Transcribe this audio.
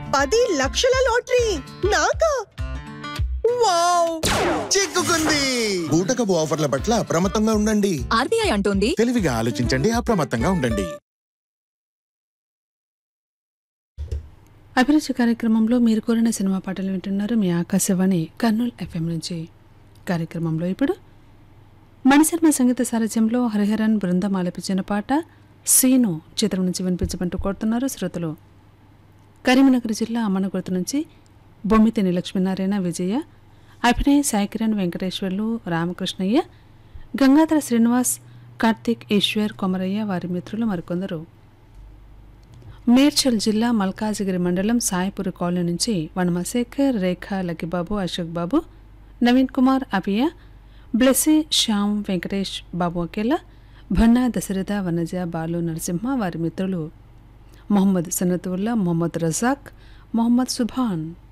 పది లక్షల లాటరీ నాకా వావ్ చిక్కుకుంది బూటకపు ఆఫర్ల పట్ల అప్రమత్తంగా ఉండండి ఆర్బీఐ అంటోంది తెలివిగా ఆలోచించండి అప్రమత్తంగా ఉండండి అభిరుచి కార్యక్రమంలో మీరు కోరిన సినిమా పాటలు వింటున్నారు మీ ఆకాశవాణి కర్నూలు ఎఫ్ఎం నుంచి కార్యక్రమంలో ఇప్పుడు మణిశర్మ సంగీత సారథ్యంలో హరిహరన్ బృందం ఆలపించిన పాట సీను చిత్రం నుంచి వినిపించమంటూ కోరుతున్నారు శ్రోతలు కరీంనగర్ జిల్లా అమ్మనగుర్తు నుంచి బొమ్మితిని లక్ష్మీనారాయణ విజయ అభినయ్ సాయికిరణ్ వెంకటేశ్వర్లు రామకృష్ణయ్య గంగాధర శ్రీనివాస్ కార్తీక్ ఈశ్వర్ కొమరయ్య వారి మిత్రులు మరికొందరు మేడ్చల్ జిల్లా మల్కాజిగిరి మండలం సాయిపురి కాలనీ నుంచి వనమశేఖర్ రేఖ లక్కిబాబు అశోక్ బాబు నవీన్ కుమార్ అభియ బ్లెస్సీ శ్యామ్ వెంకటేష్ బాబు అకేలా భన్నా దశరథ వనజ బాలు నరసింహ వారి మిత్రులు మొహమ్మద్ సనతుల్లా మొహమ్మద్ రజాక్ మొహమ్మద్ సుభాన్